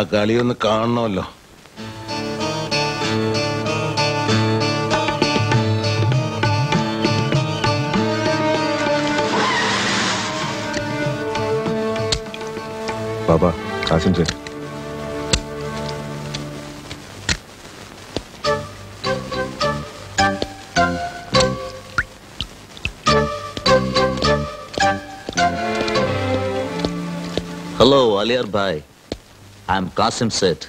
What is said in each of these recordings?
കളിയൊന്ന് കാണണമല്ലോ Baba Kasim Seth hello Aliyar bhai I'm Kasim Seth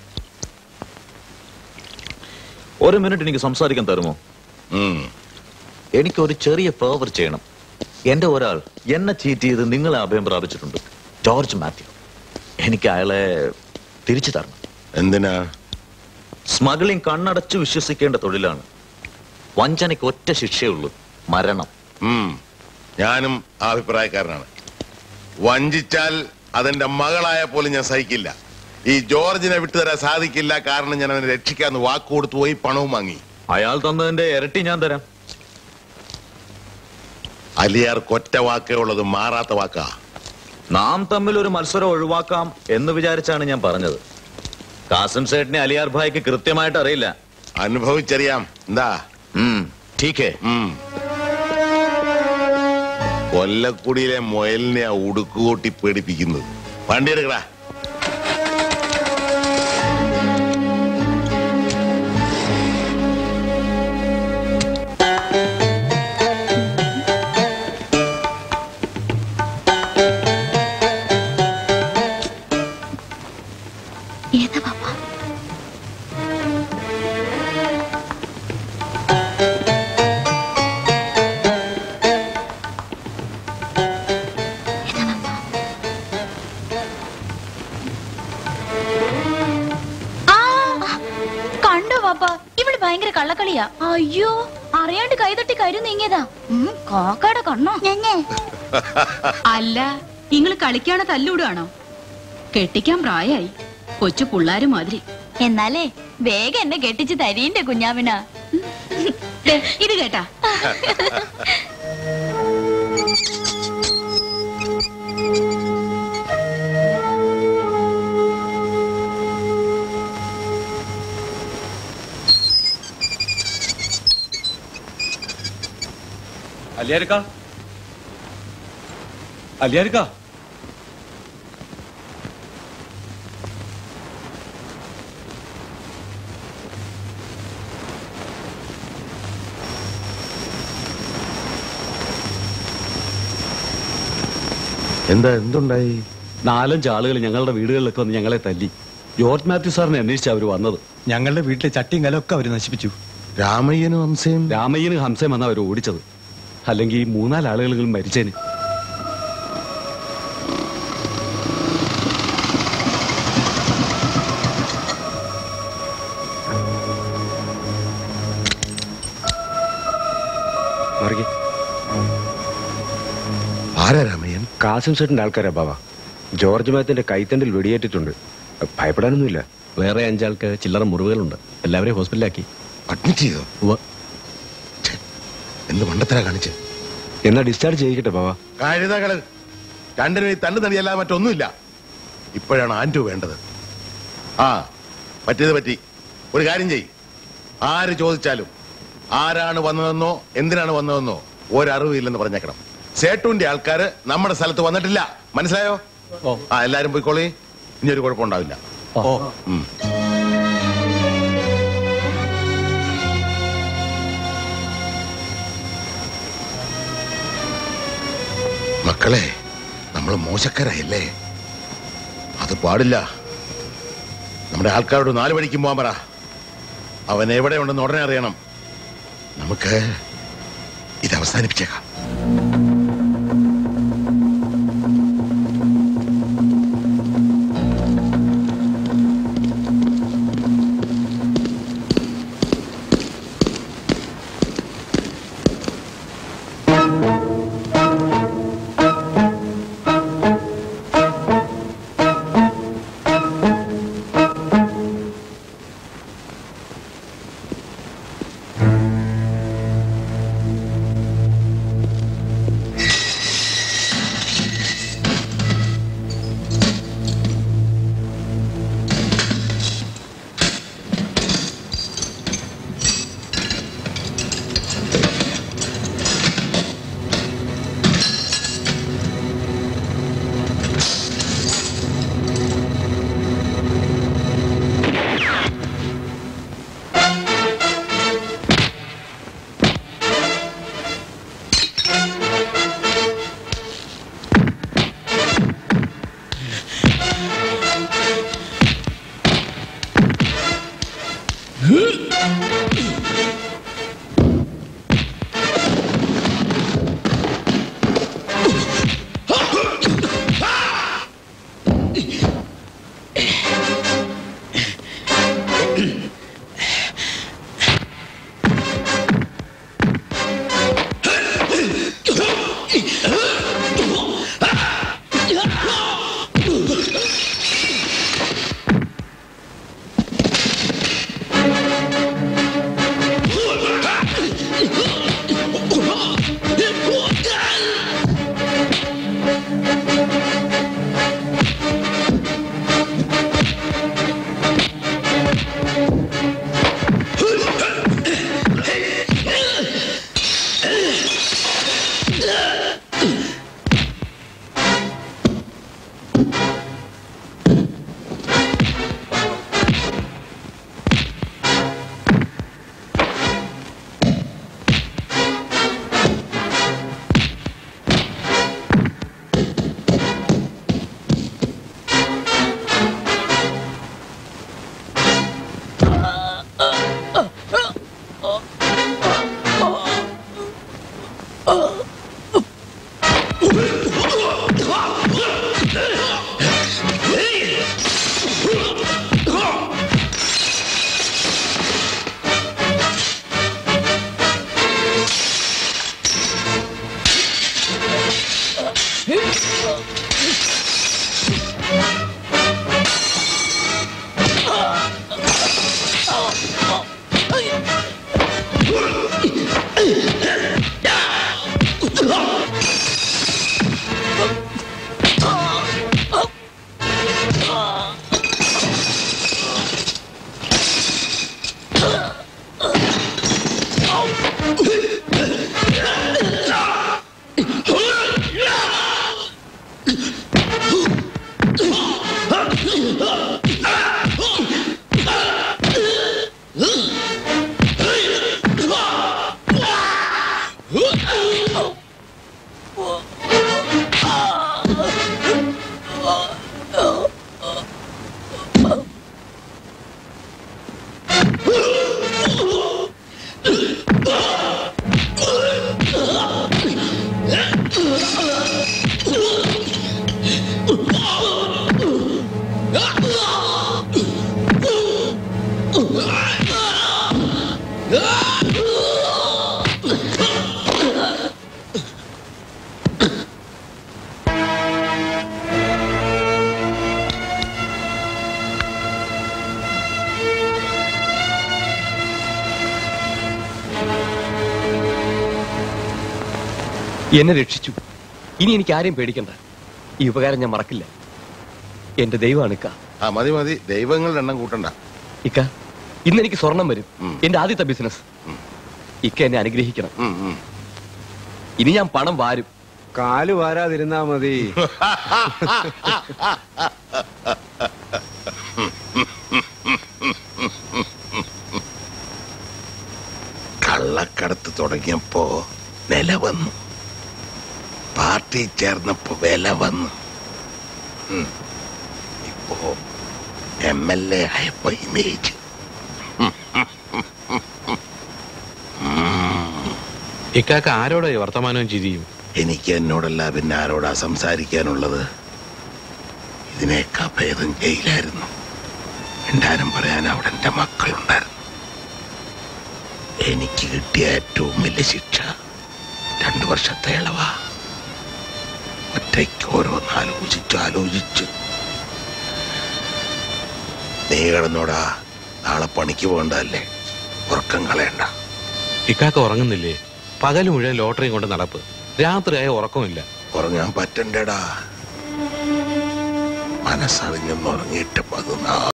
ഒരു minute എനിക്ക് സംസാരിക്കാൻ തരുമോ ഉം. എനിക്ക് ഒരു ചെറിയ ഫേവർ ചെയ്യണം എന്റെ ഒരാൾ എന്നെ ചീറ്റ് ചെയ്ത് നിങ്ങളെ അഭയം പ്രാപിച്ചിട്ടുണ്ട് ജോർജ് മാത്യു എനിക്ക് അയാളെ തിരിച്ചു തരണം എന്തിനാ സ്മഗ്ലിംഗ് കണ്ണടച്ച് വിശ്വസിക്കേണ്ട തൊഴിലാണ് വഞ്ചനയ്ക്ക് ഒറ്റ ശിക്ഷയുള്ളൂ മരണം ഉം. ഞാനും ആ അഭിപ്രായക്കാരനാണ് വഞ്ചിച്ചാൽ അതെന്റെ മകളായ പോലും ഞാൻ സഹിക്കില്ല ഈ ജോർജിനെ വിട്ടുതരാൻ സാധിക്കില്ല കാരണം ഞാൻ അവനെ രക്ഷിക്കാന്ന് വാക്ക് കൊടുത്തു പോയി പണവും വാങ്ങി അയാൾ തന്നതിന്റെ ഇരട്ടി ഞാൻ തരാം അലിയാർ കൊറ്റ വാക്കേ ഉള്ളത് മാറാത്ത വാക്കാ നാം തമ്മിൽ ഒരു മത്സരം ഒഴിവാക്കാം എന്ന് വിചാരിച്ചാണ് ഞാൻ പറഞ്ഞത് കാസിം സേട്ടിനെ അലിയാർ ഭായിക്ക് കൃത്യമായിട്ട് അറിയില്ല അനുഭവിച്ചറിയാം എന്താ ഉം, ठीक है ഉം. കൊല്ലക്കുടിയിലെ മുയലിനെ ആ ഉടുക്കുകൂട്ടി പേടിപ്പിക്കുന്നത് വണ്ടി എടുക്കടാ ഏതാ പാപ്പ ഏതാ പാപ്പ ആ കണ്ടോ പാപ്പ ഇവള് ഭയങ്കര കള്ളക്കളിയാ അയ്യോ അറിയാണ്ട് കൈതട്ടി കരു നീങ്ങിയതാ ഉം, കാക്കയുടെ കണ്ണോ ഞഞ്ഞേ അല്ല നിങ്ങൾ കളിക്കാണോ തല്ലൂടാണോ കെട്ടിക്കാൻ പ്രായായി കൊച്ചു പിള്ളാര് മാതിരി എന്നാലേ വേഗം എന്നെ കെട്ടിച്ച് തരീന്റെ കുഞ്ഞാമിന ദേ, ഇത് കേട്ടാ അലിയാരിക്ക അലിയാരിക്ക എന്താ എന്തുണ്ടായി നാലഞ്ച് ആളുകൾ ഞങ്ങളുടെ വീടുകളിലൊക്കെ വന്ന് ഞങ്ങളെ തല്ലി ജോർജ് മാത്യു സാറിനെ അന്വേഷിച്ച് അവർ വന്നത് ഞങ്ങളുടെ വീട്ടിലെ ചട്ടിയും കലമൊക്കെ അവർ നശിപ്പിച്ചു രാമയ്യനും ഹംസയും രാമയ്യന് ഹംസയും വന്ന അവർ ഓടിച്ചത് അല്ലെങ്കിൽ ഈ മൂന്നാല് ആളുകളെങ്കിലും മരിച്ചേന് മറികെ ആരാ രാമയ്യൻ കാസിം സേട്ടിന്റെ ആൾക്കാരാ ബാബ ജോർജ് മാത്തിന്റെ കൈത്തണ്ടിൽ വെടിയേറ്റിട്ടുണ്ട് ഭയപ്പെടാനൊന്നുമില്ല വേറെ അഞ്ചാൾക്ക് ചില്ലറ മുറിവുകളുണ്ട് എല്ലാവരെയും ഹോസ്പിറ്റലാക്കി അഡ്മിറ്റ് ചെയ്തോ എന്ത് മണ്ടത്തരാ കാണിച്ച് എന്നാ ഡിസ്ചാർജ് ചെയ്യിക്കട്ടെ ബാബ കഴുതകള് രണ്ടിനും ഈ തന്നു തടിയല്ലാതെ മറ്റൊന്നുമില്ല ഇപ്പോഴാണ് ആൻറ്റു വേണ്ടത് ആ പറ്റിയത് പറ്റി ഒരു കാര്യം ചെയ് ആര് ചോദിച്ചാലും ആരാണ് വന്നതെന്നോ എന്തിനാണ് വന്നതെന്നോ ഒരറിവില്ലെന്ന് പറഞ്ഞേക്കണം സേട്ടുവിന്റെ ആൾക്കാര് നമ്മുടെ സ്ഥലത്ത് വന്നിട്ടില്ല മനസ്സിലായോ ആ എല്ലാരും പോയിക്കോളി ഇനി ഒരു കുഴപ്പമുണ്ടാവില്ല ഉം. മക്കളെ നമ്മൾ മോശക്കാരായല്ലേ അത് പാടില്ല നമ്മുടെ ആൾക്കാരോട് നാല് മണിക്ക് പോകാൻ പറ അവൻ എവിടെ ഉണ്ടെന്ന് ഉടനെ അറിയണം നമുക്ക് ഇത് അവസാനിപ്പിച്ചേക്കാം എന്നെ രക്ഷിച്ചു ഇനി എനിക്ക് ആരെയും പേടിക്കണ്ട ഈ ഉപകാരം ഞാൻ മറക്കില്ല എന്റെ ദൈവമാണ് ഇക്ക ആ മതി മതി ദൈവങ്ങളുടെ എണ്ണം കൂട്ടണ്ട ഇക്ക ഇന്ന് എനിക്ക് സ്വർണം വരും ഉം. എന്റെ ആദ്യത്തെ ബിസിനസ് ഉം. ഇക്ക എന്നെ അനുഗ്രഹിക്കണം ഉം, ഉം. ഇനി ഞാൻ പണം വാരും കാല് വാരാതിരുന്നാ മതി കള്ളക്കടത്ത് തുടങ്ങിയപ്പോ നില വന്നു പാർട്ടി ചേർന്നപ്പോ വില വന്നു ഉം. ഇപ്പോ എം എൽ എ ആയപ്പോ ഇമേജ് ഇക്കാക്ക ആരോടോ ഈ വർത്തമാനവും ചിരിയും എനിക്ക് എന്നോടല്ല പിന്നെ ആരോടാ സംസാരിക്കാനുള്ളത് ഇതിനേക്കാ ഭേദം ജയിലായിരുന്നു എന്താരും പറയാൻ അവിടെ എന്റെ മക്കളുണ്ടായിരുന്നു എനിക്ക് കിട്ടിയ ഏറ്റവും വലിയ ശിക്ഷ രണ്ടു വർഷത്തെ ഇളവാ ഒറ്റയ്ക്ക് ഓരോന്ന് ആലോചിച്ച് ആലോചിച്ച് നീ കിടന്നോടാ നാളെ പണിക്ക് പോകണ്ടല്ലേ ഉറക്കം കളയണ്ട ഇക്കാക്ക ഉറങ്ങുന്നില്ലേ പകൽ മുഴുവൻ ലോട്ടറിയും കൊണ്ട് നടപ്പ് രാത്രിയായ ഉറക്കമില്ല ഉറങ്ങാൻ പറ്റണ്ടേടാ മനസ്സറിഞ്ഞൊന്ന് ഉറങ്ങിയിട്ട് പതിനാ